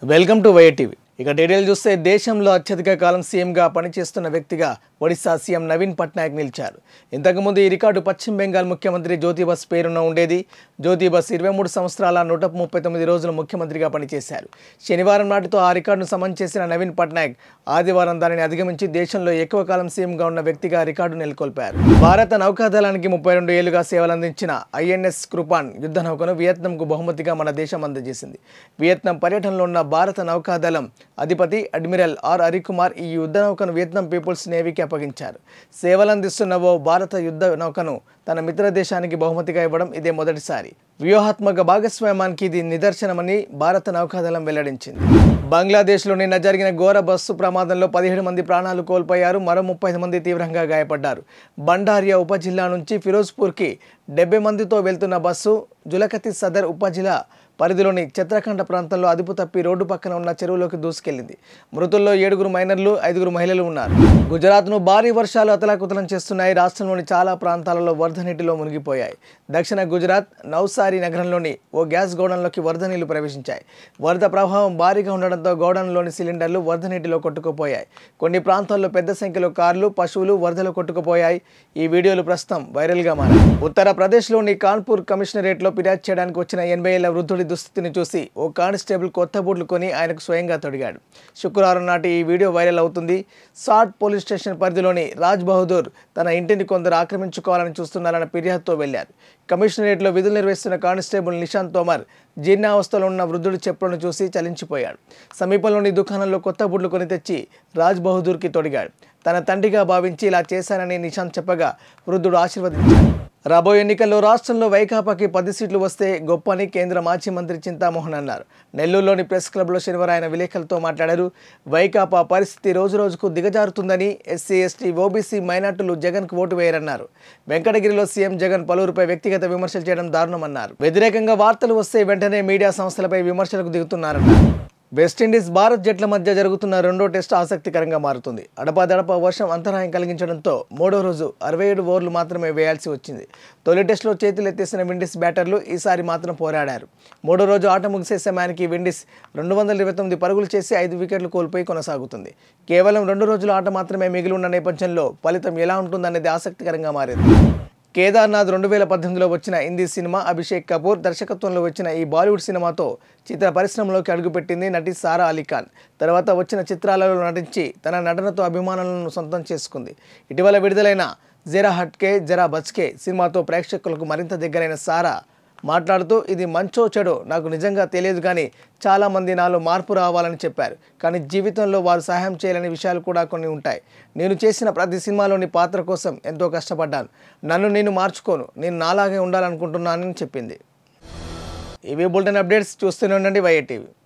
welcome to YA TV ఇక detail చూస్తే దేశంలో అత్యధిక కాలం సీఎంగా పనిచేస్తున్న వ్యక్తిగా ఒడిశా సీఎం నవీన్ పట్నాయక్ నిలిచారు ఇంతకుముందు ఈ రికార్డు పశ్చిమ బెంగాల్ ముఖ్యమంత్రి జ్యోతిబస్ పేరున ఉండేది జ్యోతిబస్ ఇరవై మూడు సంవత్సరాల నూట ముప్పై తొమ్మిది రోజులు ముఖ్యమంత్రిగా పనిచేశారు శనివారం నాటితో ఆ రికార్డును సమన్ చేసిన నవీన్ పట్నాయక్ ఆదివారం దానిని అధిగమించి దేశంలో ఎక్కువ కాలం సీఎంగా ఉన్న వ్యక్తిగా రికార్డు నెలకొల్పారు భారత నౌకాదళానికి ముప్పై రెండు ఏళ్లుగా సేవలందించిన ఐఎన్ఎస్ కృపాన్ యుద్ధ నౌకను వియత్నాంకు బహుమతిగా మన దేశం అందజేసింది వియత్నాం పర్యటనలో ఉన్న భారత నౌకాదళం అధిపతి అడ్మిరల్ ఆర్ హరికుమార్ ఈ యుద్ధ నౌకను వియత్నాం పీపుల్స్ నేవీకి అప్పగించారు సేవలందిస్తున్న ఓ భారత యుద్ధ నౌకను తన మిత్ర దేశానికి బహుమతిగా ఇవ్వడం ఇదే మొదటిసారి వ్యూహాత్మక భాగస్వామ్యానికి ఇది నిదర్శనమని భారత నౌకాదళం వెల్లడించింది బంగ్లాదేశ్లో నిన్న జరిగిన ఘోర బస్సు ప్రమాదంలో పదిహేడు మంది ప్రాణాలు కోల్పోయారు మరో ముప్పై మంది తీవ్రంగా గాయపడ్డారు బండారియా ఉపజిల్లా నుంచి ఫిరోజ్పూర్కి డెబ్బై మందితో వెళ్తున్న బస్సు జులకతి సదర్ ఉపజిల్లా పరిధిలోని చిత్రకండ ప్రాంతంలో అదుపు తప్పి రోడ్డు పక్కన ఉన్న చెరువులోకి దూసుకెళ్లింది మృతుల్లో ఏడుగురు మైనర్లు ఐదుగురు మహిళలు ఉన్నారు గుజరాత్ను భారీ వర్షాలు అతలాకుతలం చేస్తున్నాయి రాష్ట్రంలోని చాలా ప్రాంతాలలో వరద నీటిలో మునిగిపోయాయి దక్షిణ గుజరాత్ నౌసారి నగరంలోని ఓ గ్యాస్ గోడౌన్లోకి వరద నీళ్లు ప్రవేశించాయి వరద ప్రభావం భారీగా ఉండడంతో గోడౌన్లోని సిలిండర్లు వరద నీటిలో కొట్టుకుపోయాయి కొన్ని ప్రాంతాల్లో పెద్ద సంఖ్యలో కార్లు పశువులు వరదలో కొట్టుకుపోయాయి ఈ వీడియోలు ప్రస్తుతం వైరల్గా మారాయి ఉత్తరప్రదేశ్లోని కాన్పూర్ కమిషనరేట్లో ఫిర్యాదు చేయడానికి వచ్చిన ఎనభై ఏళ్ల వృద్ధుడి దుస్థితిని చూసి ఓ కానిస్టేబుల్ కొత్త బూట్లు కొని ఆయనకు స్వయంగా తొడిగాడు శుక్రవారం నాటి ఈ వీడియో వైరల్ అవుతుంది సాట్ పోలీస్ స్టేషన్ పరిధిలోని రాజ్ బహదూర్ తన ఇంటిని కొందరు ఆక్రమించుకోవాలని చూస్తున్నారన్న ఫిర్యాదుతో వెళ్లారు కమిషనరేట్లో విధులు నిర్వహిస్తున్న కానిస్టేబుల్ నిశాంత్ తోమర్ జీర్ణావస్థలో ఉన్న వృద్ధుడి చెప్పులను చూసి చలించిపోయాడు సమీపంలోని దుకాణంలో కొత్త బుడ్లు కొని తెచ్చి రాజ్ బహదూర్కి తొడిగాడు తన తండ్రిగా భావించి ఇలా చేశానని నిశాంత్ చెప్పగా వృద్ధుడు ఆశీర్వదించాడు రాబోయే ఎన్నికల్లో రాష్ట్రంలో వైకాపాకి పది సీట్లు వస్తే గొప్ప అని కేంద్ర మాజీ మంత్రి చింతామోహన్ అన్నారు నెల్లూరులోని ప్రెస్ క్లబ్లో శనివారం ఆయన విలేకరులతో మాట్లాడారు వైకాపా పరిస్థితి రోజు రోజుకు దిగజారుతుందని ఎస్సీ ఎస్టీ ఓబీసీ మైనార్టీలు జగన్కు ఓటు వేయరన్నారు వెంకటగిరిలో సీఎం జగన్ పలువురిపై వ్యక్తిగత విమర్శలు చేయడం దారుణమన్నారు వ్యతిరేకంగా వార్తలు వస్తే వెంటనే మీడియా సంస్థలపై విమర్శలకు దిగుతున్నారన్నారు వెస్టిండీస్ భారత్ జట్ల మధ్య జరుగుతున్న రెండో టెస్ట్ ఆసక్తికరంగా మారుతుంది అడపాదడప వర్షం అంతరాయం కలిగించడంతో మూడో రోజు అరవై ఏడు ఓవర్లు మాత్రమే వేయాల్సి వచ్చింది తొలి టెస్టులో చేతులు ఎత్తేసిన విండీస్ బ్యాటర్లు ఈసారి మాత్రం పోరాడారు మూడో రోజు ఆట ముగిసే సమయానికి విండీస్ రెండు వందల ఇరవై తొమ్మిది పరుగులు చేసి ఐదు వికెట్లు కోల్పోయి కొనసాగుతుంది కేవలం రెండు రోజుల ఆట మాత్రమే మిగిలి ఉన్న నేపథ్యంలో ఫలితం ఎలా ఉంటుందనేది ఆసక్తికరంగా మారింది కేదార్నాథ్ రెండు వేల పద్దెనిమిదిలో వచ్చిన హిందీ సినిమా అభిషేక్ కపూర్ దర్శకత్వంలో వచ్చిన ఈ బాలీవుడ్ సినిమాతో చిత్ర పరిశ్రమలోకి అడుగుపెట్టింది నటి సారా అలీ ఖాన్ తర్వాత వచ్చిన చిత్రాలలో నటించి తన నటనతో అభిమానులను సొంతం చేసుకుంది ఇటీవల విడుదలైన జరా హట్కే జరా బచ్కే సినిమాతో ప్రేక్షకులకు మరింత దగ్గరైన సారా మాట్లాడుతూ ఇది మంచో చెడో నాకు నిజంగా తెలియదు కానీ చాలామంది నాలో మార్పు రావాలని చెప్పారు కానీ జీవితంలో వారు సహాయం చేయాలనే విషయాలు కూడా కొన్ని ఉంటాయి నేను చేసిన ప్రతి సినిమాలోని పాత్ర కోసం ఎంతో కష్టపడ్డాను నన్ను నేను మార్చుకోను నేను నాలాగే ఉండాలనుకుంటున్నానని చెప్పింది ఇవి బులెటిన్ అప్డేట్స్ చూస్తూనే ఉండండి వైఏ టీవీ